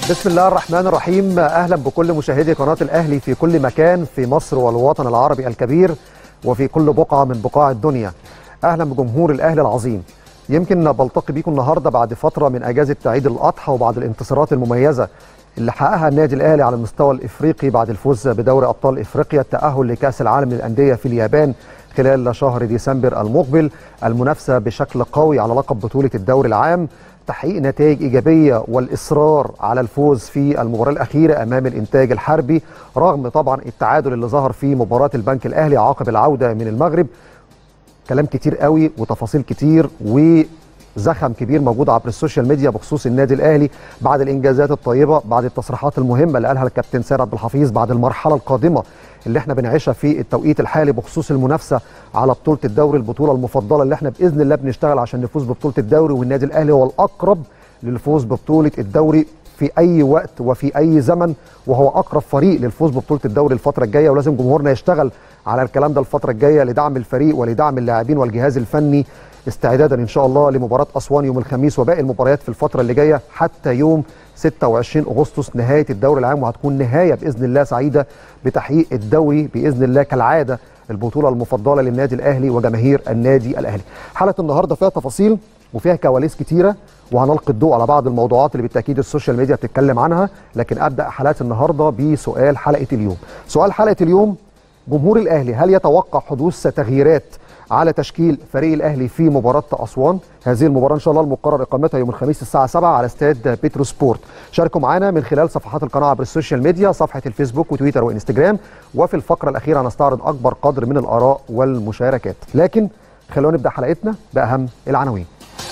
بسم الله الرحمن الرحيم اهلا بكل مشاهدي قناه الاهلي في كل مكان في مصر والوطن العربي الكبير وفي كل بقعه من بقاع الدنيا اهلا بجمهور الاهلي العظيم يمكن بلتقي بيكم النهارده بعد فتره من اجازه عيد الاضحى وبعد الانتصارات المميزه اللي حققها النادي الاهلي على المستوى الافريقي بعد الفوز بدوري ابطال افريقيا التاهل لكاس العالم للانديه في اليابان خلال شهر ديسمبر المقبل المنافسه بشكل قوي على لقب بطوله الدوري العام تحقيق نتائج ايجابيه والاصرار على الفوز في المباراه الاخيره امام الانتاج الحربي رغم طبعا التعادل اللي ظهر في مباراه البنك الاهلي عقب العوده من المغرب كلام كتير قوي وتفاصيل كتير وزخم كبير موجود عبر السوشيال ميديا بخصوص النادي الاهلي بعد الانجازات الطيبه بعد التصريحات المهمه اللي قالها الكابتن سيد عبد الحفيظ بعد المرحله القادمه اللي احنا بنعيشها في التوقيت الحالي بخصوص المنافسه على بطوله الدوري البطوله المفضله اللي احنا باذن الله بنشتغل عشان نفوز ببطوله الدوري والنادي الاهلي هو الاقرب للفوز ببطوله الدوري في اي وقت وفي اي زمن وهو اقرب فريق للفوز ببطوله الدوري الفتره الجايه ولازم جمهورنا يشتغل على الكلام ده الفتره الجايه لدعم الفريق ولدعم اللاعبين والجهاز الفني استعدادا ان شاء الله لمباراه اسوان يوم الخميس وباقي المباريات في الفتره اللي جايه حتى يوم 26 اغسطس نهايه الدوري العام وهتكون نهايه باذن الله سعيده بتحقيق الدوري باذن الله كالعاده البطوله المفضله للنادي الاهلي وجماهير النادي الاهلي. حلقه النهارده فيها تفاصيل وفيها كواليس كتيره وهنلقي الضوء على بعض الموضوعات اللي بالتاكيد السوشيال ميديا بتتكلم عنها لكن ابدا حلقه النهارده بسؤال حلقه اليوم. سؤال حلقه اليوم جمهور الاهلي هل يتوقع حدوث تغييرات على تشكيل فريق الاهلي في مباراه اسوان هذه المباراه ان شاء الله المقرر اقامتها يوم الخميس الساعه 7 على استاد بيترو سبورت شاركوا معنا من خلال صفحات القناه عبر السوشيال ميديا صفحه الفيسبوك وتويتر وانستجرام وفي الفقره الاخيره هنستعرض اكبر قدر من الاراء والمشاركات لكن خلونا نبدا حلقتنا باهم العناوين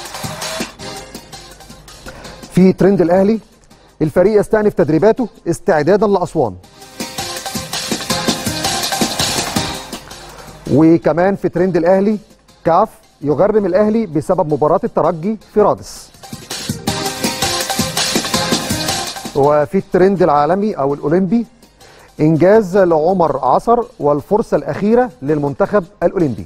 في ترند الاهلي الفريق يستأنف تدريباته استعدادا لاسوان وكمان في ترند الاهلي كاف يغرم الاهلي بسبب مباراه الترجي في رادس وفي الترند العالمي او الاولمبي انجاز لعمر عصر والفرصه الاخيره للمنتخب الاولمبي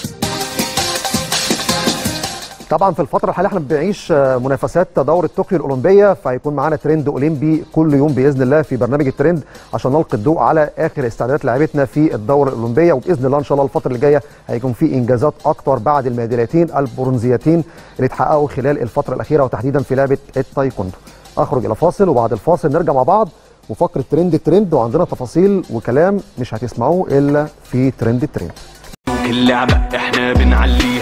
طبعا في الفتره الحاليه احنا بنعيش منافسات دوره طوكيو الاولمبيه فهيكون معانا ترند اولمبي كل يوم باذن الله في برنامج الترند عشان نلقي الضوء على اخر استعدادات لاعبتنا في الدوره الاولمبيه وباذن الله ان شاء الله الفتره اللي جايه هيكون في انجازات اكتر بعد الميداليتين البرونزيتين اللي اتحققوا خلال الفتره الاخيره وتحديدا في لعبه التايكوندو اخرج الى فاصل وبعد الفاصل نرجع مع بعض وفقره ترند الترند وعندنا تفاصيل وكلام مش هتسمعوه الا في ترند الترند كل لعبة احنا بنعليها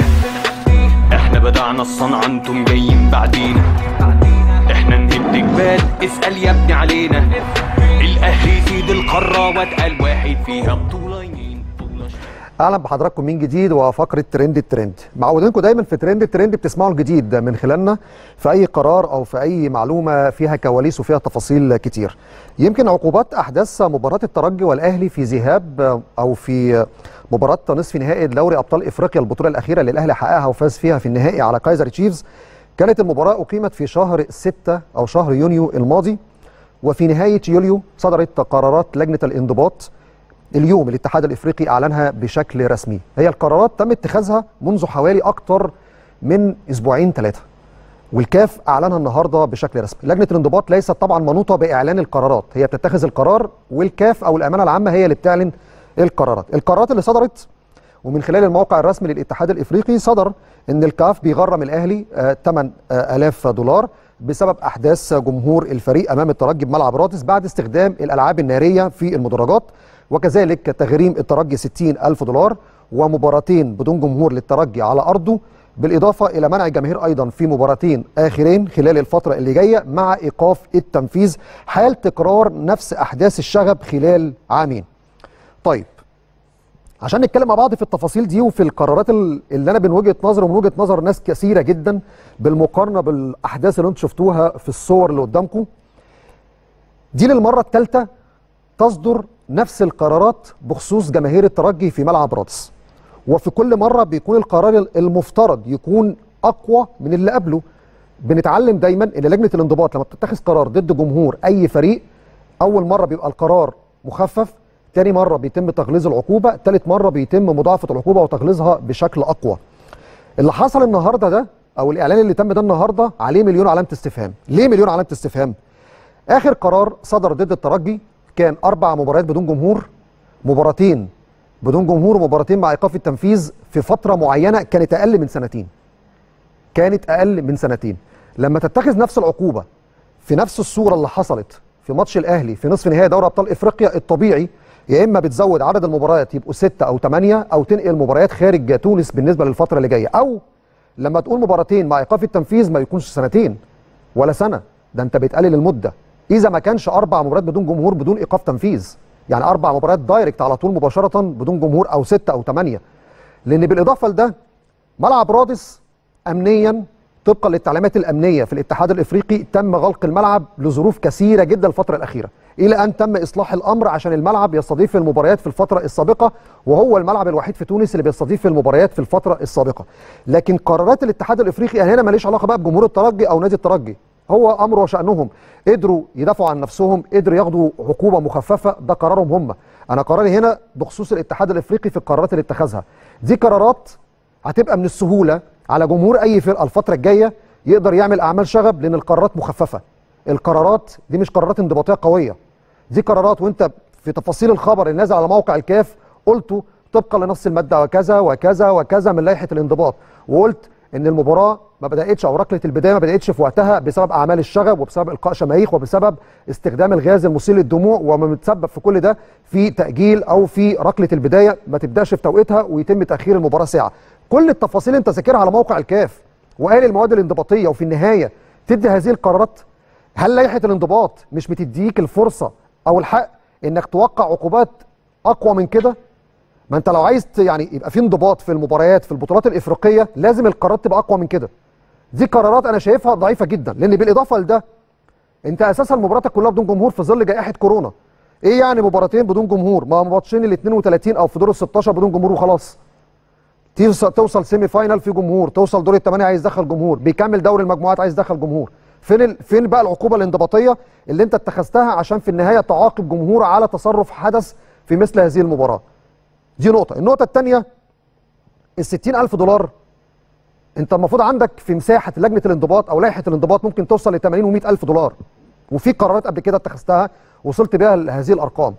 احنا بدعنا الصنعة انتم جايين بعدينا احنا نهد جبال اسأل يا ابني علينا الاهلي سيد القارة واتقل واحد فيها بطولة يمين بطولة شمال. اهلا بحضراتكم من جديد وفقره ترند الترند معودينكم دايما في ترند الترند بتسمعوا الجديد من خلالنا في اي قرار او في اي معلومه فيها كواليس وفيها تفاصيل كتير يمكن عقوبات احداث مباراه الترجي والاهلي في ذهاب او في مباراه نصف نهائي دوري ابطال افريقيا البطوله الاخيره اللي الاهلي حققها وفاز فيها في النهائي على كايزر تشيفز كانت المباراه اقيمت في شهر 6 او شهر يونيو الماضي وفي نهايه يوليو صدرت قرارات لجنه الانضباط اليوم الاتحاد الافريقي اعلنها بشكل رسمي هي القرارات تم اتخاذها منذ حوالي اكتر من اسبوعين ثلاثه والكاف اعلنها النهارده بشكل رسمي لجنه الانضباط ليست طبعا منوطه باعلان القرارات هي بتتخذ القرار والكاف او الامانه العامه هي اللي بتعلن القرارات القرارات اللي صدرت ومن خلال الموقع الرسمي للاتحاد الافريقي صدر ان الكاف بيغرم الاهلي آه 8000 دولار بسبب احداث جمهور الفريق امام الترجي بملعب رادس بعد استخدام الالعاب الناريه في المدرجات وكذلك تغريم الترجي 60 ألف دولار ومباراتين بدون جمهور للترجي على أرضه بالإضافة إلى منع الجماهير أيضا في مباراتين آخرين خلال الفترة اللي جاية مع إيقاف التنفيذ حال تكرار نفس أحداث الشغب خلال عامين طيب عشان نتكلم مع بعض في التفاصيل دي وفي القرارات اللي انا من وجهه نظر ومن وجهه نظر ناس كثيره جدا بالمقارنه بالاحداث اللي انتم شفتوها في الصور اللي قدامكم دي للمره الثالثه تصدر نفس القرارات بخصوص جماهير الترجي في ملعب رادس وفي كل مره بيكون القرار المفترض يكون اقوى من اللي قبله بنتعلم دايما ان لجنه الانضباط لما بتتخذ قرار ضد جمهور اي فريق اول مره بيبقى القرار مخفف تاني مره بيتم تغليظ العقوبه تالت مره بيتم مضاعفه العقوبه وتغليظها بشكل اقوى اللي حصل النهارده ده او الاعلان اللي تم ده النهارده عليه مليون علامه استفهام ليه مليون علامه استفهام اخر قرار صدر ضد الترجي كان اربع مباريات بدون جمهور مباراتين بدون جمهور ومباراتين مع ايقاف التنفيذ في فتره معينه كانت اقل من سنتين كانت اقل من سنتين لما تتخذ نفس العقوبه في نفس الصوره اللي حصلت في ماتش الاهلي في نصف نهائي دوري ابطال افريقيا الطبيعي يا اما بتزود عدد المباريات يبقوا ستة او ثمانية او تنقل مباريات خارج تونس بالنسبه للفتره اللي جايه او لما تقول مباراتين مع ايقاف التنفيذ ما يكونش سنتين ولا سنه ده انت بتقلل المده اذا ما كانش اربع مباريات بدون جمهور بدون ايقاف تنفيذ يعني اربع مباريات دايركت على طول مباشره بدون جمهور او ستة او ثمانية لان بالاضافه لده ملعب رادس امنيا طبقا للتعليمات الامنيه في الاتحاد الافريقي تم غلق الملعب لظروف كثيره جدا الفتره الاخيره الى ان تم اصلاح الامر عشان الملعب يستضيف المباريات في الفتره السابقه وهو الملعب الوحيد في تونس اللي بيستضيف المباريات في الفتره السابقه لكن قرارات الاتحاد الافريقي انا هنا ماليش علاقه بقى بجمهور الترجي او نادي الترجي هو امر وشانهم قدروا يدافعوا عن نفسهم قدروا ياخدوا عقوبه مخففه ده قرارهم هم انا قراري هنا بخصوص الاتحاد الافريقي في القرارات اللي اتخذها دي قرارات هتبقى من السهوله على جمهور اي فرقه الفتره الجايه يقدر يعمل اعمال شغب لان القرارات مخففه القرارات دي مش قرارات انضباطيه قويه دي قرارات وانت في تفاصيل الخبر اللي نازل على موقع الكاف قلته طبقا لنص الماده وكذا وكذا وكذا من لائحه الانضباط وقلت ان المباراه ما بداتش او ركله البدايه ما بداتش في وقتها بسبب اعمال الشغب وبسبب القاء شماريخ وبسبب استخدام الغاز المسيل للدموع وما متسبب في كل ده في تاجيل او في ركله البدايه ما تبداش في توقيتها ويتم تاخير المباراه ساعه كل التفاصيل انت ذاكرها على موقع الكاف وقال المواد الانضباطيه وفي النهايه تدي هذه القرارات هل لائحه الانضباط مش بتديك الفرصه او الحق انك توقع عقوبات اقوى من كده ما انت لو عايز ت- يعني يبقى في انضباط في المباريات في البطولات الافريقيه لازم القرارات تبقى اقوى من كده دي قرارات انا شايفها ضعيفه جدا لان بالاضافه لده انت اساسا مباراتك كلها بدون جمهور في ظل جائحه كورونا ايه يعني مباراتين بدون جمهور ما ماتشين ال 32 او في دور ال 16 بدون جمهور وخلاص توصل توصل سيمي فاينال في جمهور توصل دور الثمانيه عايز يدخل جمهور بيكمل دوري المجموعات عايز يدخل جمهور فين ال... فين بقى العقوبه الانضباطيه اللي انت اتخذتها عشان في النهايه تعاقب جمهور على تصرف حدث في مثل هذه المباراه دي نقطه النقطه الثانيه ال 60000 دولار انت المفروض عندك في مساحه لجنه الانضباط او لائحه الانضباط ممكن توصل ل 80 و100 الف دولار وفي قرارات قبل كده اتخذتها وصلت بيها لهذه الارقام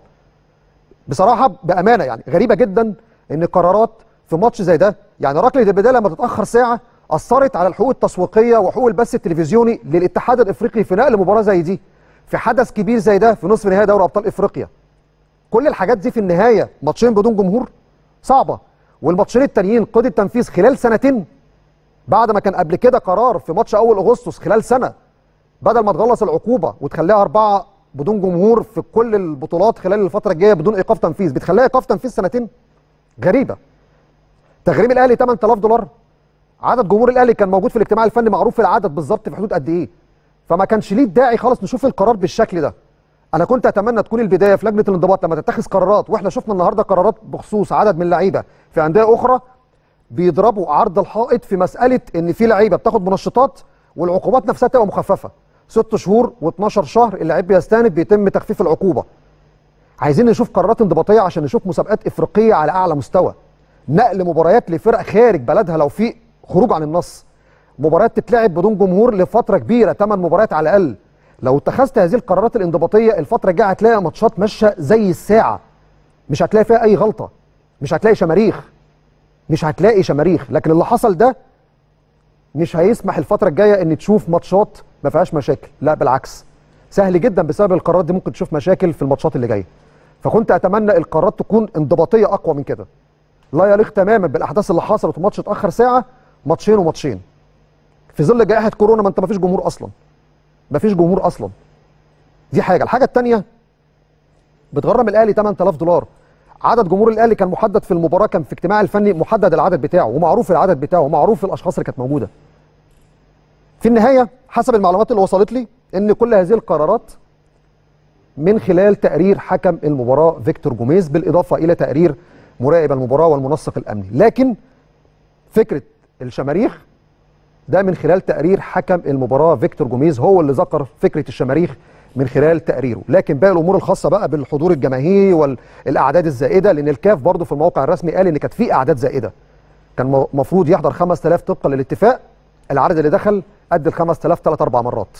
بصراحه بامانه يعني غريبه جدا ان قرارات في ماتش زي ده يعني ركله البدايه لما تتاخر ساعه اثرت على الحقوق التسويقيه وحقوق البث التلفزيوني للاتحاد الافريقي في نقل مباراه زي دي في حدث كبير زي ده في نصف نهائي دوري ابطال افريقيا كل الحاجات دي في النهايه ماتشين بدون جمهور صعبه والماتشين التانيين قيد التنفيذ خلال سنتين بعد ما كان قبل كده قرار في ماتش اول اغسطس خلال سنه بدل ما تخلص العقوبه وتخليها اربعه بدون جمهور في كل البطولات خلال الفتره الجايه بدون ايقاف تنفيذ بتخليها ايقاف تنفيذ سنتين غريبه تغريم الاهلي 8000 دولار عدد جمهور الاهلي كان موجود في الاجتماع الفني معروف العدد بالظبط في حدود قد ايه فما كانش ليه داعي خالص نشوف القرار بالشكل ده انا كنت اتمنى تكون البدايه في لجنه الانضباط لما تتخذ قرارات واحنا شفنا النهارده قرارات بخصوص عدد من اللعيبه في انديه اخرى بيضربوا عرض الحائط في مساله ان في لعيبه بتاخد منشطات والعقوبات نفسها تبقى مخففه ست شهور و12 شهر اللعيب بيستند بيتم تخفيف العقوبه عايزين نشوف قرارات انضباطيه عشان نشوف مسابقات افريقيه على اعلى مستوى نقل مباريات لفرق خارج بلدها لو في خروج عن النص مباريات تتلعب بدون جمهور لفتره كبيره 8 مباريات على الاقل لو اتخذت هذه القرارات الانضباطيه الفتره الجايه هتلاقي ماتشات ماشيه زي الساعه مش هتلاقي فيها اي غلطه مش هتلاقي شماريخ مش هتلاقي شماريخ لكن اللي حصل ده مش هيسمح الفتره الجايه ان تشوف ماتشات ما فيهاش مشاكل لا بالعكس سهل جدا بسبب القرارات دي ممكن تشوف مشاكل في الماتشات اللي جايه فكنت اتمنى القرارات تكون انضباطيه اقوى من كده لا يليق تماما بالاحداث اللي حصلت وماتش اتاخر ساعه ماتشين وماتشين في ظل جائحه كورونا ما انت ما فيش جمهور اصلا ما فيش جمهور اصلا دي حاجه الحاجه الثانيه بتغرم الاهلي 8000 دولار عدد جمهور الاهلي كان محدد في المباراه كان في اجتماع الفني محدد العدد بتاعه ومعروف العدد بتاعه ومعروف الاشخاص اللي كانت موجوده في النهايه حسب المعلومات اللي وصلت لي ان كل هذه القرارات من خلال تقرير حكم المباراه فيكتور جوميز بالاضافه الى تقرير مراقب المباراه والمنسق الامني لكن فكره الشماريخ ده من خلال تقرير حكم المباراه فيكتور جوميز هو اللي ذكر فكره الشماريخ من خلال تقريره لكن باقي الامور الخاصه بقى بالحضور الجماهيري والاعداد الزائده لان الكاف برضه في الموقع الرسمي قال ان كانت في اعداد زائده كان المفروض يحضر 5000 طبقا للاتفاق العدد اللي دخل قد ال 5000 ثلاث اربع مرات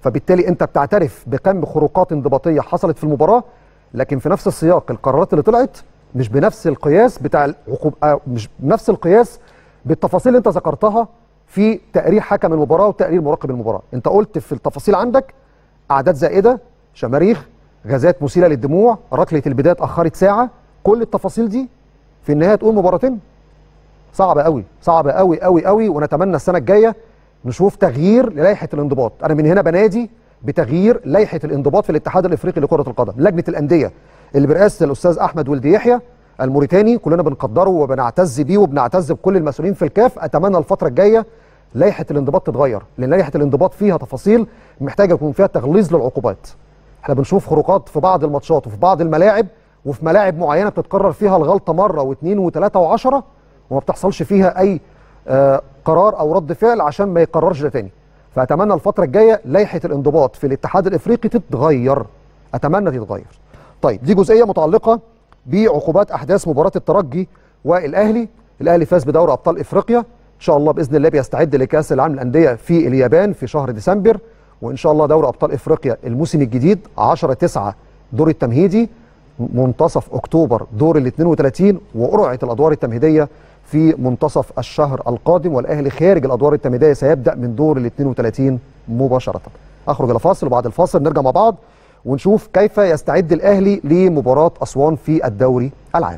فبالتالي انت بتعترف بكم خروقات انضباطيه حصلت في المباراه لكن في نفس السياق القرارات اللي طلعت مش بنفس القياس بتاع العقوب آه، مش بنفس القياس بالتفاصيل اللي انت ذكرتها في تقرير حكم المباراه وتقرير مراقب المباراه انت قلت في التفاصيل عندك اعداد زائده شماريخ غازات مثيره للدموع ركله البدايه اتاخرت ساعه كل التفاصيل دي في النهايه تقول مباراتين صعبه قوي صعبه قوي قوي قوي ونتمنى السنه الجايه نشوف تغيير للائحه الانضباط انا من هنا بنادي بتغيير لائحه الانضباط في الاتحاد الافريقي لكره القدم لجنه الانديه اللي برئاسه الاستاذ احمد ولدي يحيى الموريتاني كلنا بنقدره وبنعتز بيه وبنعتز بكل المسؤولين في الكاف اتمنى الفتره الجايه لائحه الانضباط تتغير لان لائحه الانضباط فيها تفاصيل محتاجه يكون فيها تغليظ للعقوبات احنا بنشوف خروقات في بعض الماتشات وفي بعض الملاعب وفي ملاعب معينه بتتكرر فيها الغلطه مره واثنين وثلاثه وعشرة وما بتحصلش فيها اي آه قرار او رد فعل عشان ما يقررش ده تاني فاتمنى الفتره الجايه لائحه الانضباط في الاتحاد الافريقي تتغير اتمنى تتغير طيب دي جزئيه متعلقه بعقوبات احداث مباراه الترجي والاهلي الاهلي فاز بدوري ابطال افريقيا ان شاء الله باذن الله بيستعد لكاس العالم للانديه في اليابان في شهر ديسمبر وان شاء الله دوري ابطال افريقيا الموسم الجديد 10 9 دور التمهيدي منتصف اكتوبر دور ال 32 وقرعه الادوار التمهيديه في منتصف الشهر القادم والاهلي خارج الادوار التمهيديه سيبدا من دور ال 32 مباشره. اخرج الى فاصل وبعد الفاصل نرجع مع بعض ونشوف كيف يستعد الاهلي لمباراه اسوان في الدوري العام.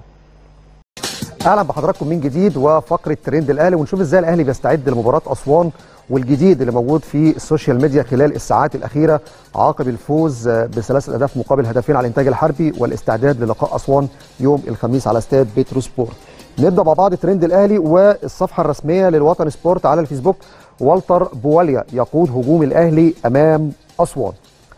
اهلا بحضراتكم من جديد وفقره ترند الاهلي ونشوف ازاي الاهلي بيستعد لمباراه اسوان والجديد اللي موجود في السوشيال ميديا خلال الساعات الاخيره عقب الفوز بثلاث اهداف مقابل هدفين على الانتاج الحربي والاستعداد للقاء اسوان يوم الخميس على استاد بيترو سبورت. نبدا مع بعض ترند الاهلي والصفحه الرسميه للوطن سبورت على الفيسبوك والتر بواليا يقود هجوم الاهلي امام اسوان.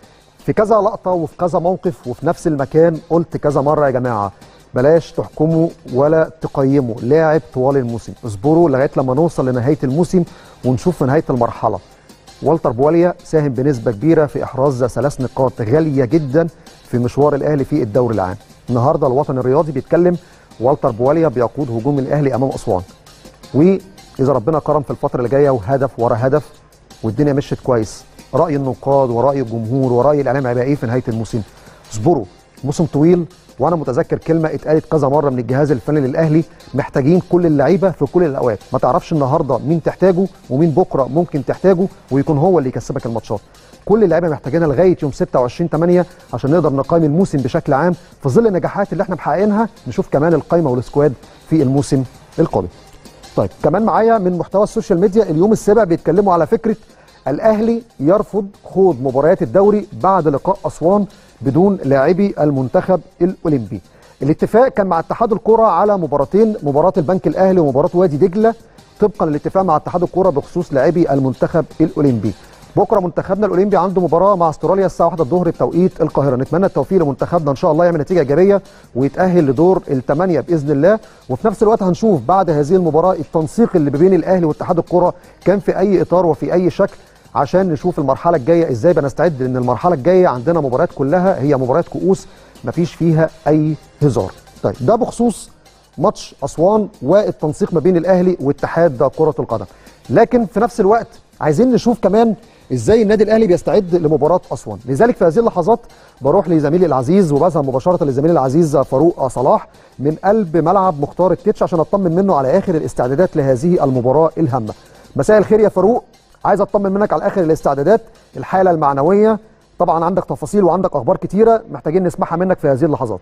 في كذا لقطه وفي كذا موقف وفي نفس المكان قلت كذا مره يا جماعه بلاش تحكموا ولا تقيموا لاعب طوال الموسم اصبروا لغايه لما نوصل لنهايه الموسم ونشوف في نهايه المرحله والتر بواليا ساهم بنسبه كبيره في احراز ثلاث نقاط غاليه جدا في مشوار الاهلي في الدوري العام النهارده الوطن الرياضي بيتكلم والتر بواليا بيقود هجوم الاهلي امام اسوان واذا ربنا كرم في الفتره اللي جايه وهدف ورا هدف والدنيا مشيت كويس راي النقاد وراي الجمهور وراي الاعلام هيبقى ايه في نهايه الموسم اصبروا موسم طويل وانا متذكر كلمه اتقالت كذا مره من الجهاز الفني للاهلي محتاجين كل اللعيبه في كل الاوقات ما تعرفش النهارده مين تحتاجه ومين بكره ممكن تحتاجه ويكون هو اللي يكسبك الماتشات كل اللعيبه محتاجينها لغايه يوم 26 8 عشان نقدر نقيم الموسم بشكل عام في ظل النجاحات اللي احنا محققينها نشوف كمان القايمه والسكواد في الموسم القادم طيب كمان معايا من محتوى السوشيال ميديا اليوم السابع بيتكلموا على فكره الاهلي يرفض خوض مباريات الدوري بعد لقاء اسوان بدون لاعبي المنتخب الاولمبي الاتفاق كان مع اتحاد الكره على مباراتين مباراه البنك الاهلي ومباراه وادي دجله طبقا للاتفاق مع اتحاد الكره بخصوص لاعبي المنتخب الاولمبي بكره منتخبنا الاولمبي عنده مباراه مع استراليا الساعه 1 الظهر بتوقيت القاهره نتمنى التوفيق لمنتخبنا ان شاء الله يعمل نتيجه ايجابيه ويتاهل لدور الثمانيه باذن الله وفي نفس الوقت هنشوف بعد هذه المباراه التنسيق اللي بين الاهلي واتحاد الكره كان في اي اطار وفي اي شكل عشان نشوف المرحله الجايه ازاي بنستعد لان المرحله الجايه عندنا مباريات كلها هي مباريات كؤوس مفيش فيها اي هزار طيب ده بخصوص ماتش اسوان والتنسيق ما بين الاهلي واتحاد كره القدم لكن في نفس الوقت عايزين نشوف كمان ازاي النادي الاهلي بيستعد لمباراه اسوان لذلك في هذه اللحظات بروح لزميلي العزيز وبذهب مباشره لزميلي العزيز فاروق صلاح من قلب ملعب مختار التتش عشان اطمن منه على اخر الاستعدادات لهذه المباراه الهامه مساء الخير يا فاروق عايز اطمن منك على اخر الاستعدادات الحاله المعنويه طبعا عندك تفاصيل وعندك اخبار كتيره محتاجين نسمعها منك في هذه اللحظات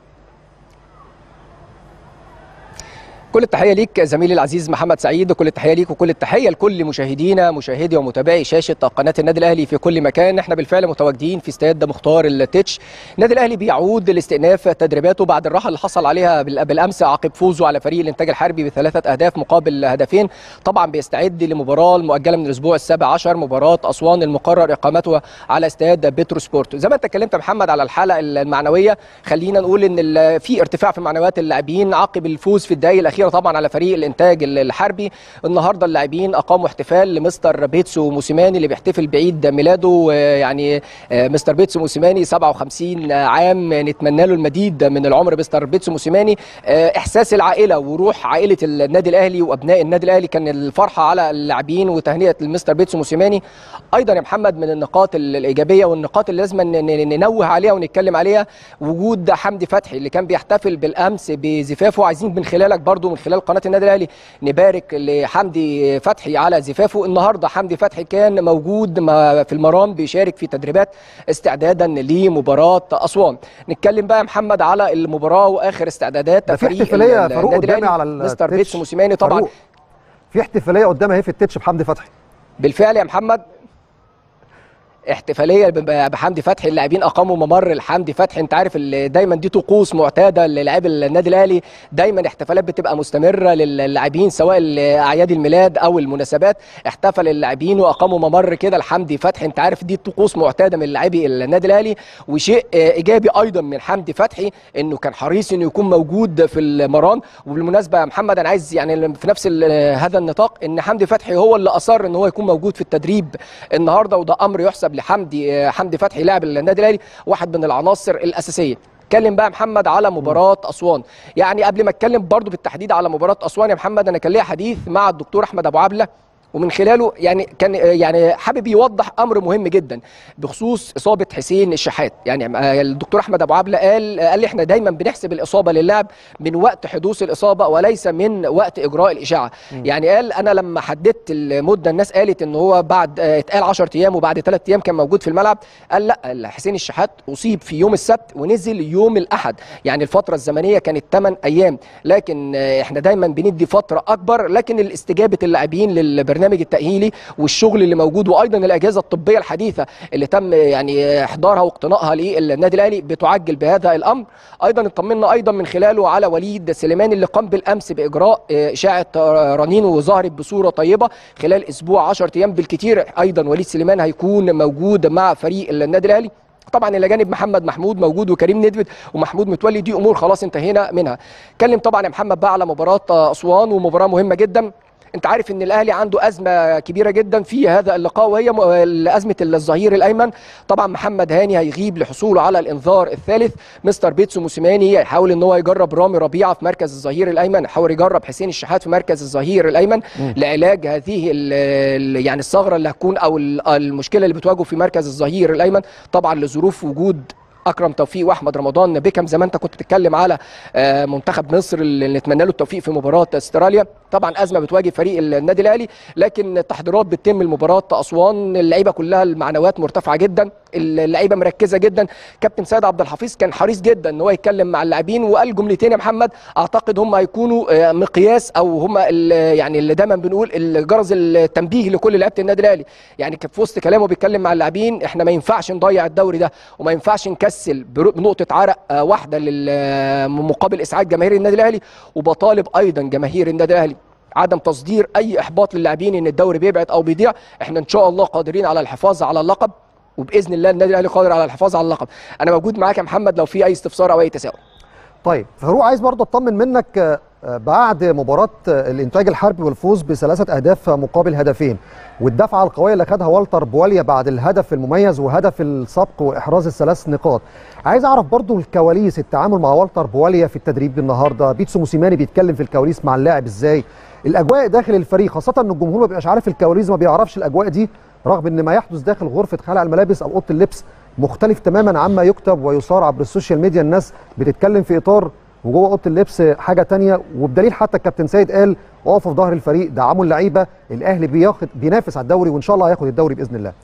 كل التحيه ليك زميلي العزيز محمد سعيد وكل التحيه ليك وكل التحيه لكل مشاهدينا مشاهدي ومتابعي شاشه قناه النادي الاهلي في كل مكان احنا بالفعل متواجدين في استاد مختار التتش النادي الاهلي بيعود لاستئناف تدريباته بعد الراحه اللي حصل عليها بالامس عقب فوزه على فريق الانتاج الحربي بثلاثه اهداف مقابل هدفين طبعا بيستعد لمباراه المؤجله من الاسبوع السابع عشر مباراه اسوان المقرر اقامتها على استاد بترو سبورت زي ما انت اتكلمت يا محمد على الحلقه المعنويه خلينا نقول ان في ارتفاع في معنويات اللاعبين عقب الفوز في الدقائق الاخيره كتيره طبعا على فريق الانتاج الحربي النهارده اللاعبين اقاموا احتفال لمستر بيتسو موسيماني اللي بيحتفل بعيد ميلاده آه، يعني آه، مستر بيتسو موسيماني 57 عام نتمنى له المزيد من العمر مستر بيتسو موسيماني آه، احساس العائله وروح عائله النادي الاهلي وابناء النادي الاهلي كان الفرحه على اللاعبين وتهنئه المستر بيتسو موسيماني ايضا يا محمد من النقاط ال- الايجابيه والنقاط اللي لازم ن- ن- ننوه عليها ونتكلم عليها وجود حمدي فتحي اللي كان بيحتفل بالامس بزفافه عايزين من خلالك برضو من خلال قناه النادي الاهلي نبارك لحمدي فتحي على زفافه النهارده حمدي فتحي كان موجود ما- في المرام بيشارك في تدريبات استعدادا لمباراه اسوان نتكلم بقى يا محمد على المباراه واخر استعدادات ده في فريق احتفالية ال- فاروق النادي قدامي الأهلي. على مستر التتش. بيتسو موسيماني طبعا فاروق، في احتفاليه قدامها اهي في التتش بحمدي فتحي بالفعل يا محمد احتفاليه ب- بحمدي فتحي اللاعبين اقاموا ممر لحمدي فتحي انت عارف ال- دايما دي طقوس معتاده للاعبي النادي الاهلي دايما احتفالات بتبقى مستمره للاعبين سواء اعياد الميلاد او المناسبات احتفل اللاعبين واقاموا ممر كده لحمدي فتحي انت عارف دي طقوس معتاده من لاعبي النادي الاهلي وشيء آه، ايجابي ايضا من حمدي فتحي انه كان حريص انه يكون موجود في المران وبالمناسبه يا محمد انا عايز يعني في نفس ال- هذا النطاق ان حمدي فتحي هو اللي اصر ان هو يكون موجود في التدريب النهارده وده امر يحسب لحمدي آه، حمدي فتحي لاعب النادي الاهلي واحد من العناصر الاساسيه اتكلم بقى محمد على مباراه اسوان يعني قبل ما اتكلم برضو بالتحديد على مباراه اسوان يا محمد انا كان ليا حديث مع الدكتور احمد ابو عبله ومن خلاله يعني كان يعني حابب يوضح امر مهم جدا بخصوص اصابه حسين الشحات يعني آه، الدكتور احمد ابو عبله قال قال لي احنا دايما بنحسب الاصابه للاعب من وقت حدوث الاصابه وليس من وقت اجراء الاشاعه يعني قال انا لما حددت المده الناس قالت ان هو بعد آه، اتقال 10 ايام وبعد 3 ايام كان موجود في الملعب قال لا حسين الشحات اصيب في يوم السبت ونزل يوم الاحد يعني الفتره الزمنيه كانت 8 ايام لكن آه، احنا دايما بندي فتره اكبر لكن الاستجابه اللاعبين للبرنامج التاهيلي والشغل اللي موجود وايضا الاجهزه الطبيه الحديثه اللي تم يعني احضارها واقتنائها للنادي الاهلي بتعجل بهذا الامر ايضا اطمنا ايضا من خلاله على وليد سليمان اللي قام بالامس باجراء آه، اشاعه آه، رنين وظهرت بصوره طيبه خلال اسبوع 10 ايام بالكثير ايضا وليد سليمان هيكون موجود مع فريق النادي الاهلي طبعا الى جانب محمد محمود موجود وكريم ندفد ومحمود متولي دي امور خلاص انتهينا منها اتكلم طبعا يا محمد بقى على مباراه آه، اسوان ومباراه مهمه جدا انت عارف ان الاهلي عنده ازمه كبيره جدا في هذا اللقاء وهي م- ازمه الظهير الايمن طبعا محمد هاني هيغيب لحصوله على الانذار الثالث مستر بيتسو موسيماني هيحاول ان هو يجرب رامي ربيعه في مركز الظهير الايمن يحاول يجرب حسين الشحات في مركز الظهير الايمن لعلاج هذه ال ال يعني الثغره اللي هتكون او ال- المشكله اللي بتواجهه في مركز الظهير الايمن طبعا لظروف وجود اكرم توفيق واحمد رمضان بيكم زي ما انت كنت بتتكلم على آه، منتخب مصر اللي نتمنى له التوفيق في مباراه استراليا طبعا ازمه بتواجه فريق النادي الاهلي لكن التحضيرات بتتم لمباراه اسوان اللعيبه كلها المعنويات مرتفعه جدا اللعيبه مركزه جدا كابتن سيد عبد الحفيظ كان حريص جدا ان هو يتكلم مع اللاعبين وقال جملتين يا محمد اعتقد هم هيكونوا آه، مقياس او هم ال- يعني اللي دايما بنقول الجرس التنبيه لكل لعيبه النادي الاهلي يعني كان في وسط كلامه بيتكلم مع اللاعبين احنا ما ينفعش نضيع الدوري ده وما ينفعش نكسل برو- بنقطه عرق آه، واحده لل- مقابل اسعاد جماهير النادي الاهلي وبطالب ايضا جماهير النادي الاهلي عدم تصدير اي احباط للاعبين ان الدوري بيبعد او بيضيع احنا ان شاء الله قادرين على الحفاظ على اللقب وباذن الله النادي الاهلي قادر على الحفاظ على اللقب انا موجود معاك يا محمد لو في اي استفسار او اي تساؤل طيب فاروق عايز برضه اطمن منك آه، آه، بعد مباراه آه، الانتاج الحربي والفوز بثلاثه اهداف مقابل هدفين والدفعه القويه اللي خدها والتر بواليا بعد الهدف المميز وهدف السبق واحراز الثلاث نقاط عايز اعرف برضه الكواليس التعامل مع والتر بواليا في التدريب النهارده بيتسو موسيماني بيتكلم في الكواليس مع اللاعب ازاي الاجواء داخل الفريق خاصه ان الجمهور ما بيبقاش عارف الكواليس ما بيعرفش الاجواء دي رغم ان ما يحدث داخل غرفه خلع الملابس او اوضه اللبس مختلف تماما عما يكتب ويصار عبر السوشيال ميديا الناس بتتكلم في اطار وجوه اوضه اللبس حاجه تانية وبدليل حتى الكابتن سيد قال اقفوا في ظهر الفريق دعموا اللعيبه الاهلي بياخد بينافس على الدوري وان شاء الله هياخد الدوري باذن الله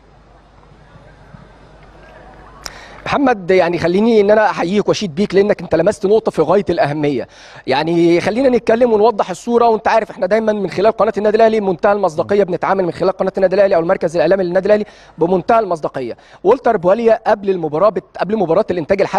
محمد يعني خليني ان انا احييك واشيد بيك لانك انت لمست نقطه في غايه الاهميه يعني خلينا نتكلم ونوضح الصوره وانت عارف احنا دايما من خلال قناه النادي الاهلي منتهى المصداقيه بنتعامل من خلال قناه النادي الاهلي او المركز الاعلامي للنادي الاهلي بمنتهى المصداقيه والتر بواليا قبل المباراه بت... قبل مباراه الانتاج الحربي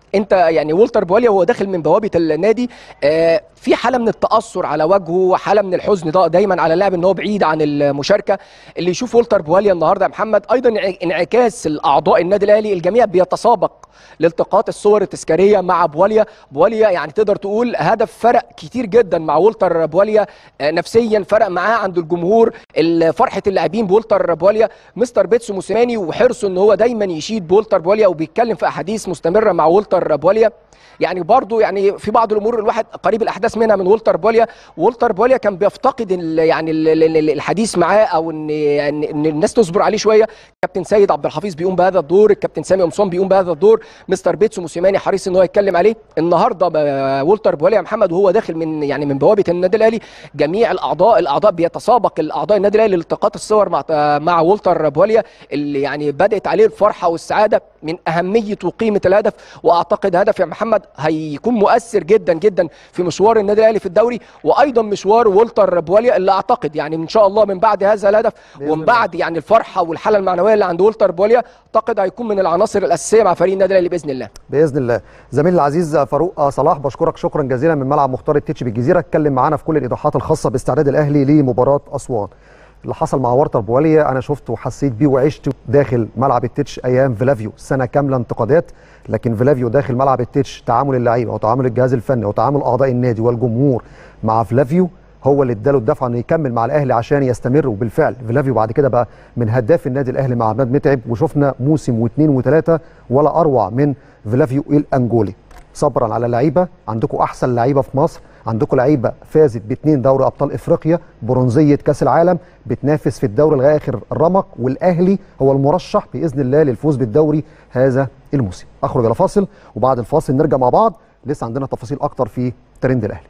انت يعني والتر بواليا وهو داخل من بوابه النادي آه، في حاله من التاثر على وجهه حاله من الحزن ده دايما على اللاعب ان هو بعيد عن المشاركه اللي يشوف والتر بواليا النهارده يا محمد ايضا انعكاس الاعضاء النادي الاهلي الجميع بيتسابق لالتقاط الصور التذكاريه مع بواليا بواليا يعني تقدر تقول هدف فرق كتير جدا مع والتر بواليا آه، نفسيا فرق معاه عند الجمهور ال- فرحه اللاعبين بولتر بواليا مستر بيتسو موسيماني وحرصه ان هو دايما يشيد بولتر بواليا وبيتكلم في احاديث مستمره مع والتر بواليا يعني برضو يعني في بعض الامور الواحد قريب الاحداث منها من والتر بوليا والتر بوليا كان بيفتقد ال- يعني ال- ال- ال- الحديث معاه او ان ان إن الناس تصبر عليه شويه كابتن سيد عبد الحفيظ بيقوم بهذا الدور الكابتن سامي قمصان بيقوم بهذا الدور مستر بيتسو موسيماني حريص ان هو يتكلم عليه النهارده ب- والتر بوليا يا محمد وهو داخل من يعني من بوابه النادي الاهلي جميع الاعضاء الاعضاء بيتسابق الاعضاء النادي الاهلي لالتقاط الصور مع مع والتر بوليا اللي يعني بدات عليه الفرحه والسعاده من اهميه وقيمه الهدف واعتقد هدف يا محمد هيكون مؤثر جدا جدا في مشوار النادي الاهلي في الدوري وايضا مشوار والتر بواليا اللي اعتقد يعني ان شاء الله من بعد هذا الهدف بإذن ومن بعد يعني الفرحه والحاله المعنويه اللي عند والتر بواليا اعتقد هيكون من العناصر الاساسيه مع فريق النادي الاهلي باذن الله باذن الله زميلي العزيز فاروق صلاح بشكرك شكرا جزيلا من ملعب مختار التتش بالجزيره اتكلم معانا في كل الايضاحات الخاصه باستعداد الاهلي لمباراه اسوان اللي حصل مع ورتر بواليا انا شفته وحسيت بيه وعشته داخل ملعب التتش ايام فيلافيو سنه كامله انتقادات لكن فيلافيو داخل ملعب التتش تعامل اللعيبه وتعامل الجهاز الفني وتعامل اعضاء النادي والجمهور مع فلافيو هو اللي اداله الدفعه انه يكمل مع الاهلي عشان يستمر وبالفعل فيلافيو بعد كده بقى من هداف النادي الاهلي مع عماد متعب وشفنا موسم واثنين وثلاثه ولا اروع من فيلافيو الانجولي صبرا على اللعيبه عندكم احسن لعيبه في مصر عندكم لعيبه فازت باثنين دوري ابطال افريقيا برونزيه كاس العالم بتنافس في الدوري لغايه اخر الرمق والاهلي هو المرشح باذن الله للفوز بالدوري هذا الموسم اخرج الى فاصل وبعد الفاصل نرجع مع بعض لسه عندنا تفاصيل اكتر في ترند الاهلي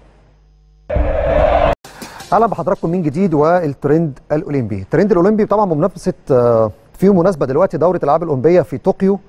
اهلا بحضراتكم من جديد والترند الاولمبي الترند الاولمبي طبعا بمنافسه آه، في مناسبه دلوقتي دوره الالعاب الاولمبيه في طوكيو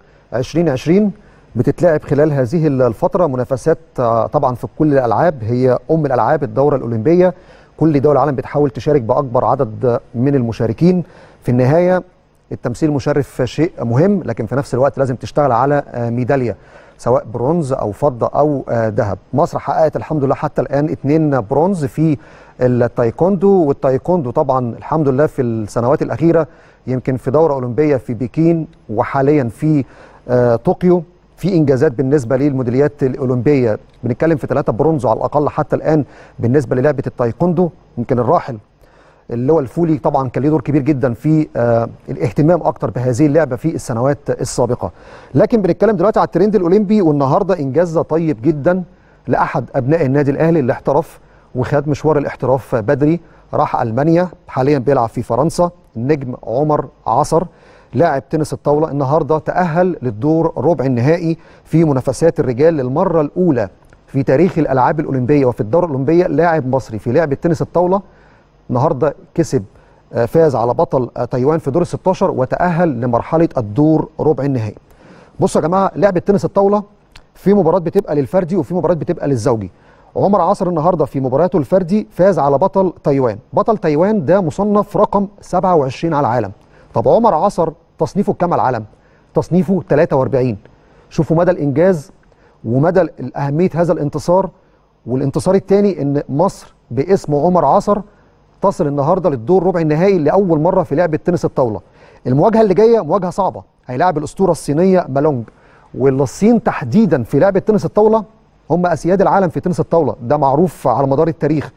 2020 بتتلعب خلال هذه الفتره منافسات آه، طبعا في كل الالعاب هي ام الالعاب الدوره الاولمبيه كل دول العالم بتحاول تشارك باكبر عدد من المشاركين في النهايه التمثيل مشرف شيء مهم لكن في نفس الوقت لازم تشتغل على آه، ميداليه سواء برونز او فضه او آه، ذهب مصر حققت الحمد لله حتى الان اثنين برونز في التايكوندو والتايكوندو طبعا الحمد لله في السنوات الاخيره يمكن في دوره اولمبيه في بكين وحاليا في آه، طوكيو في انجازات بالنسبه للميداليات الاولمبيه بنتكلم في ثلاثه برونز على الاقل حتى الان بالنسبه للعبه التايكوندو يمكن الراحل اللي هو الفولي طبعا كان ليه دور كبير جدا في آه الاهتمام اكتر بهذه اللعبه في السنوات السابقه لكن بنتكلم دلوقتي على الترند الاولمبي والنهارده انجاز طيب جدا لاحد ابناء النادي الاهلي اللي احترف وخد مشوار الاحتراف بدري راح المانيا حاليا بيلعب في فرنسا النجم عمر عصر لاعب تنس الطاوله النهارده تاهل للدور ربع النهائي في منافسات الرجال للمره الاولى في تاريخ الالعاب الاولمبيه وفي الدوره الاولمبيه لاعب مصري في لعبه تنس الطاوله النهارده كسب آه، فاز على بطل آه، تايوان في دور ال 16 وتأهل لمرحلة الدور ربع النهائي. بصوا يا جماعة لعبة تنس الطاولة في مباراة بتبقى للفردي وفي مباراة بتبقى للزوجي. عمر عصر النهارده في مباراته الفردي فاز على بطل تايوان، بطل تايوان ده مصنف رقم 27 على العالم. طب عمر عصر تصنيفه كام على العالم؟ تصنيفه 43. شوفوا مدى الإنجاز ومدى ال- أهمية هذا الانتصار والانتصار الثاني إن مصر باسم عمر عصر تصل النهارده للدور ربع النهائي لاول مره في لعبه تنس الطاوله. المواجهه اللي جايه مواجهه صعبه، هيلاعب الاسطوره الصينيه مالونج والصين تحديدا في لعبه تنس الطاوله هم اسياد العالم في تنس الطاوله، ده معروف على مدار التاريخ.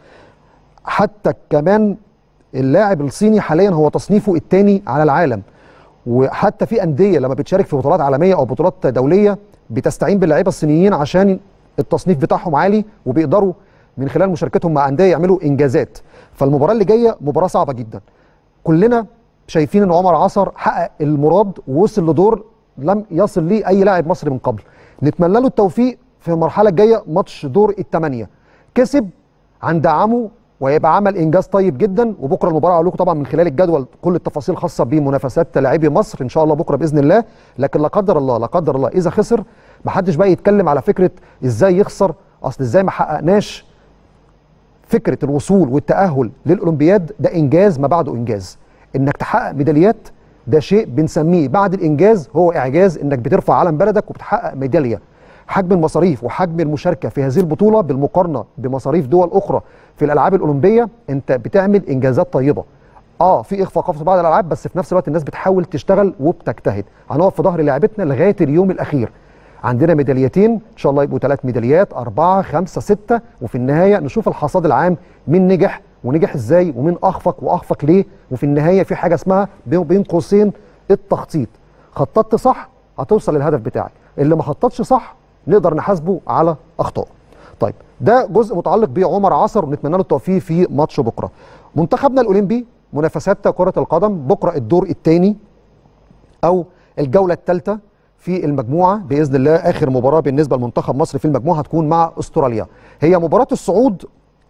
حتى كمان اللاعب الصيني حاليا هو تصنيفه الثاني على العالم. وحتى في انديه لما بتشارك في بطولات عالميه او بطولات دوليه بتستعين باللعيبه الصينيين عشان التصنيف بتاعهم عالي وبيقدروا من خلال مشاركتهم مع انديه يعملوا انجازات فالمباراه اللي جايه مباراه صعبه جدا كلنا شايفين ان عمر عصر حقق المراد ووصل لدور لم يصل ليه اي لاعب مصري من قبل نتمنى له التوفيق في المرحله الجايه ماتش دور الثمانيه كسب هندعمه ويبقى عمل انجاز طيب جدا وبكره المباراه هقول لكم طبعا من خلال الجدول كل التفاصيل الخاصه بمنافسات لاعبي مصر ان شاء الله بكره باذن الله لكن لا قدر الله لا قدر الله اذا خسر ما حدش بقى يتكلم على فكره ازاي يخسر اصل ازاي ما حققناش فكره الوصول والتاهل للاولمبياد ده انجاز ما بعده انجاز انك تحقق ميداليات ده شيء بنسميه بعد الانجاز هو اعجاز انك بترفع علم بلدك وبتحقق ميداليه حجم المصاريف وحجم المشاركه في هذه البطوله بالمقارنه بمصاريف دول اخرى في الالعاب الاولمبيه انت بتعمل انجازات طيبه اه في اخفاقات في بعض الالعاب بس في نفس الوقت الناس بتحاول تشتغل وبتجتهد هنقف في ظهر لعبتنا لغايه اليوم الاخير عندنا ميداليتين ان شاء الله يبقوا ثلاث ميداليات اربعه خمسه سته وفي النهايه نشوف الحصاد العام مين نجح ونجح ازاي ومين اخفق واخفق ليه وفي النهايه في حاجه اسمها بين بين قوسين التخطيط خططت صح هتوصل للهدف بتاعك اللي ما خططش صح نقدر نحاسبه على اخطائه طيب ده جزء متعلق بعمر عصر ونتمنى له التوفيق في ماتش بكره منتخبنا الاولمبي منافسات كره القدم بكره الدور الثاني او الجوله الثالثه في المجموعه باذن الله اخر مباراه بالنسبه لمنتخب مصر في المجموعه هتكون مع استراليا هي مباراه الصعود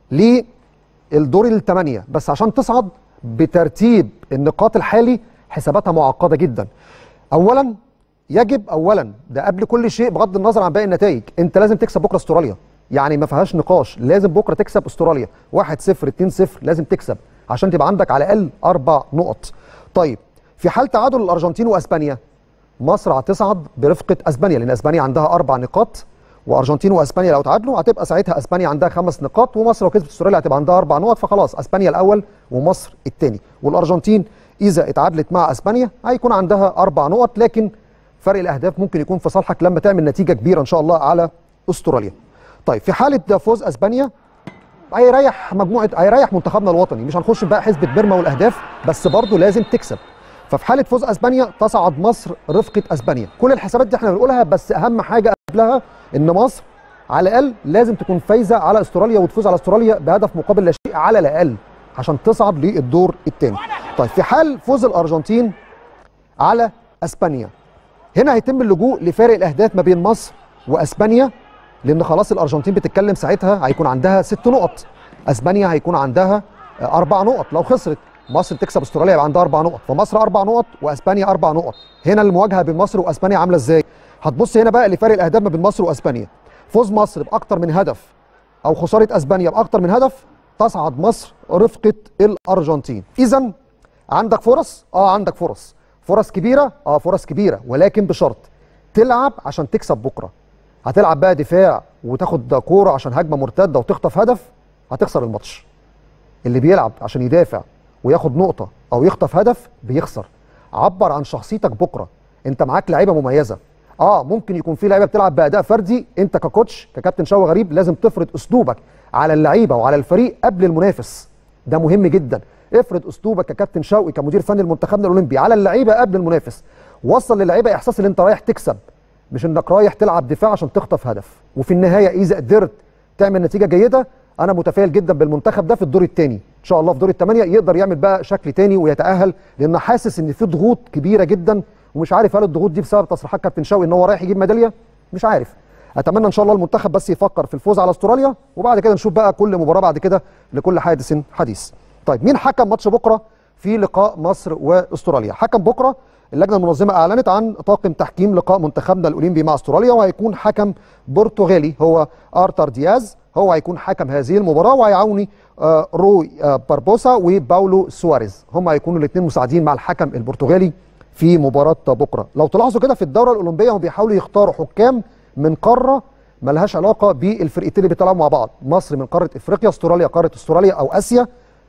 للدور الثمانيه بس عشان تصعد بترتيب النقاط الحالي حساباتها معقده جدا اولا يجب اولا ده قبل كل شيء بغض النظر عن باقي النتائج انت لازم تكسب بكره استراليا يعني ما فيهاش نقاش لازم بكره تكسب استراليا 1 0 2 0 لازم تكسب عشان تبقى عندك على الاقل اربع نقط طيب في حال تعادل الارجنتين واسبانيا مصر هتصعد برفقه اسبانيا لان اسبانيا عندها اربع نقاط وارجنتين واسبانيا لو تعادلوا هتبقى ساعتها اسبانيا عندها خمس نقاط ومصر لو كسبت استراليا هتبقى عندها اربع نقط فخلاص اسبانيا الاول ومصر الثاني والارجنتين اذا اتعادلت مع اسبانيا هيكون عندها اربع نقط لكن فرق الاهداف ممكن يكون في صالحك لما تعمل نتيجه كبيره ان شاء الله على استراليا. طيب في حاله فوز اسبانيا هيريح مجموعه هيريح منتخبنا الوطني مش هنخش بقى حسبه بيرما والاهداف بس برضه لازم تكسب. ففي حاله فوز اسبانيا تصعد مصر رفقه اسبانيا. كل الحسابات دي احنا بنقولها بس اهم حاجه قبلها ان مصر على الاقل لازم تكون فايزه على استراليا وتفوز على استراليا بهدف مقابل لا شيء على الاقل عشان تصعد للدور الثاني. طيب في حال فوز الارجنتين على اسبانيا هنا هيتم اللجوء لفارق الاهداف ما بين مصر واسبانيا لان خلاص الارجنتين بتتكلم ساعتها هيكون عندها ست نقط اسبانيا هيكون عندها اربع نقط لو خسرت مصر تكسب استراليا يبقى عندها اربع نقط فمصر اربع نقط واسبانيا اربع نقط هنا المواجهه بين مصر واسبانيا عامله ازاي هتبص هنا بقى لفارق الاهداف ما بين مصر واسبانيا فوز مصر باكتر من هدف او خساره اسبانيا باكتر من هدف تصعد مصر رفقه الارجنتين اذا عندك فرص اه عندك فرص فرص كبيره اه فرص كبيره ولكن بشرط تلعب عشان تكسب بكره هتلعب بقى دفاع وتاخد كوره عشان هجمه مرتده وتخطف هدف هتخسر الماتش اللي بيلعب عشان يدافع وياخد نقطه او يخطف هدف بيخسر عبر عن شخصيتك بكره انت معاك لعيبه مميزه اه ممكن يكون في لعيبه بتلعب باداء فردي انت ككوتش ككابتن شوقي غريب لازم تفرض اسلوبك على اللعيبه وعلى الفريق قبل المنافس ده مهم جدا افرض اسلوبك ككابتن شوقي كمدير فني لمنتخبنا الاولمبي على اللعيبه قبل المنافس وصل للعيبه احساس ان انت رايح تكسب مش انك رايح تلعب دفاع عشان تخطف هدف وفي النهايه اذا قدرت تعمل نتيجه جيده انا متفائل جدا بالمنتخب ده في الدور الثاني ان شاء الله في دور الثمانيه يقدر يعمل بقى شكل تاني ويتاهل لان حاسس ان في ضغوط كبيره جدا ومش عارف هل الضغوط دي بسبب تصريحات كابتن شوقي ان هو رايح يجيب ميداليه مش عارف اتمنى ان شاء الله المنتخب بس يفكر في الفوز على استراليا وبعد كده نشوف بقى كل مباراه بعد كده لكل حادث حديث طيب مين حكم ماتش بكره في لقاء مصر واستراليا حكم بكره اللجنه المنظمه اعلنت عن طاقم تحكيم لقاء منتخبنا الاولمبي مع استراليا وهيكون حكم برتغالي هو ارتر دياز هو هيكون حكم هذه المباراه وهيعاوني آه روي آه باربوسا وباولو سواريز هم هيكونوا الاثنين مساعدين مع الحكم البرتغالي في مباراه بكره لو تلاحظوا كده في الدوره الاولمبيه هم بيحاولوا يختاروا حكام من قاره ملهاش علاقه بالفرقتين اللي بيطلعوا مع بعض مصر من قاره افريقيا استراليا قاره استراليا او اسيا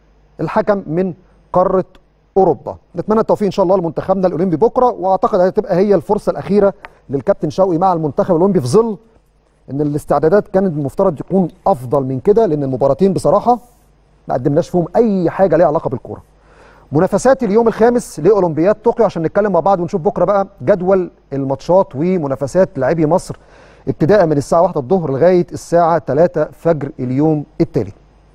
الحكم من قاره اوروبا نتمنى التوفيق ان شاء الله لمنتخبنا الاولمبي بكره واعتقد هتبقى هي الفرصه الاخيره للكابتن شوقي مع المنتخب الاولمبي في ظل ان الاستعدادات كانت المفترض يكون افضل من كده لان المباراتين بصراحه ما قدمناش فيهم اي حاجه ليها علاقه بالكوره منافسات اليوم الخامس لاولمبياد طوكيو عشان نتكلم مع بعض ونشوف بكره بقى جدول الماتشات ومنافسات لاعبي مصر ابتداء من الساعه 1 الظهر لغايه الساعه 3 فجر اليوم التالي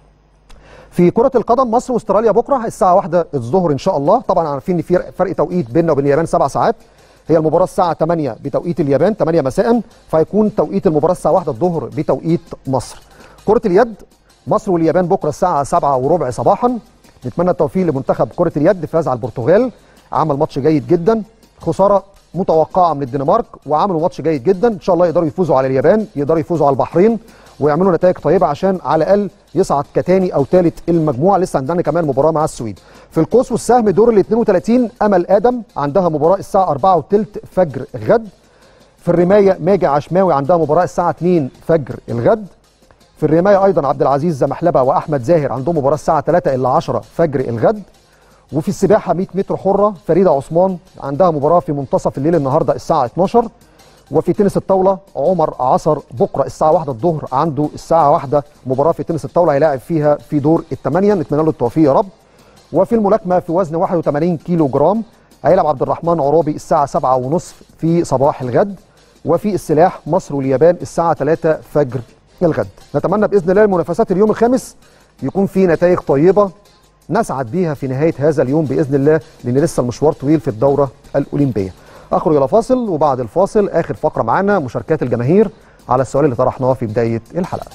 في كرة القدم مصر واستراليا بكره الساعة 1 الظهر إن شاء الله، طبعا عارفين إن في فرق توقيت بيننا وبين اليابان سبع ساعات. هي المباراة الساعة 8 بتوقيت اليابان 8 مساء فيكون توقيت المباراة الساعة 1 الظهر بتوقيت مصر. كرة اليد مصر واليابان بكره الساعة 7 وربع صباحا. نتمنى التوفيق لمنتخب كرة اليد فاز على البرتغال عمل ماتش جيد جدا خسارة متوقعة من الدنمارك وعملوا ماتش جيد جدا إن شاء الله يقدروا يفوزوا على اليابان يقدروا يفوزوا على البحرين ويعملوا نتائج طيبه عشان على الاقل يصعد كتاني او ثالث المجموعه لسه عندنا كمان مباراه مع السويد في القوس والسهم دور ال 32 امل ادم عندها مباراه الساعه 4 وثلث فجر غد في في الرمايه ماجي عشماوي عندها مباراه الساعه 2 فجر الغد في الرمايه ايضا عبد العزيز زمحلبه واحمد زاهر عندهم مباراه الساعه 3 الا 10 فجر الغد وفي السباحه 100 متر حره فريده عثمان عندها مباراه في منتصف الليل النهارده الساعه 12 وفي تنس الطاوله عمر عصر بكره الساعه 1 الظهر عنده الساعه 1 مباراه في تنس الطاوله هيلاعب فيها في دور الثمانيه نتمنى له التوفيق يا رب وفي الملاكمه في وزن 81 كيلو جرام هيلعب عبد الرحمن عرابي الساعه 7 ونصف في صباح الغد وفي السلاح مصر واليابان الساعه 3 فجر الغد نتمنى باذن الله المنافسات اليوم الخامس يكون في نتائج طيبه نسعد بيها في نهايه هذا اليوم باذن الله لان لسه المشوار طويل في الدوره الاولمبيه اخرج الى فاصل وبعد الفاصل اخر فقره معانا مشاركات الجماهير على السؤال اللي طرحناه في بدايه الحلقه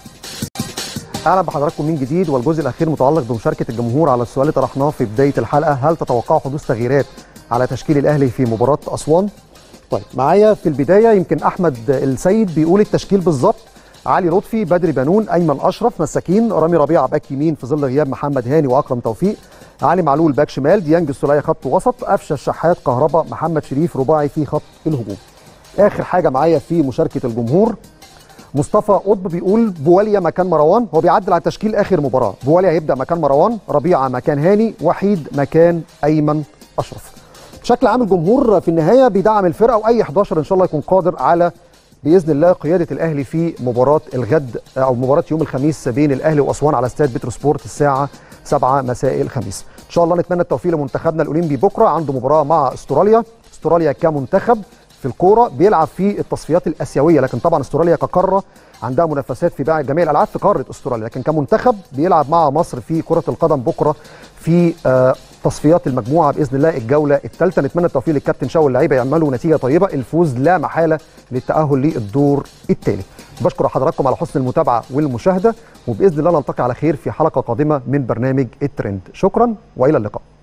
اهلا بحضراتكم من جديد والجزء الاخير متعلق بمشاركه الجمهور على السؤال اللي طرحناه في بدايه الحلقه هل تتوقعوا حدوث تغييرات على تشكيل الاهلي في مباراه اسوان طيب معايا في البدايه يمكن احمد السيد بيقول التشكيل بالظبط علي لطفي بدري بنون ايمن اشرف مساكين رامي ربيعه باك يمين في ظل غياب محمد هاني واكرم توفيق علي معلول باك شمال ديانج السوليه خط وسط قفشه الشحات كهربا محمد شريف رباعي في خط الهجوم اخر حاجه معايا في مشاركه الجمهور مصطفى قطب بيقول بواليا مكان مروان هو بيعدل على تشكيل اخر مباراه بواليا هيبدا مكان مروان ربيعه مكان هاني وحيد مكان ايمن اشرف بشكل عام الجمهور في النهايه بيدعم الفرقه واي 11 ان شاء الله يكون قادر على باذن الله قياده الاهلي في مباراه الغد او مباراه يوم الخميس بين الاهلي واسوان على استاد بترو سبورت الساعه 7 مساء الخميس ان شاء الله نتمنى التوفيق لمنتخبنا الاولمبي بكره عنده مباراه مع استراليا استراليا كمنتخب في الكوره بيلعب في التصفيات الاسيويه لكن طبعا استراليا كقاره عندها منافسات في باقي جميع الالعاب في قاره استراليا لكن كمنتخب بيلعب مع مصر في كره القدم بكره في آه تصفيات المجموعه باذن الله الجوله الثالثه نتمنى التوفيق للكابتن شاو واللعيبه يعملوا نتيجه طيبه الفوز لا محاله للتاهل للدور التالي بشكر حضراتكم على حسن المتابعه والمشاهده وباذن الله نلتقي على خير في حلقه قادمه من برنامج الترند شكرا والى اللقاء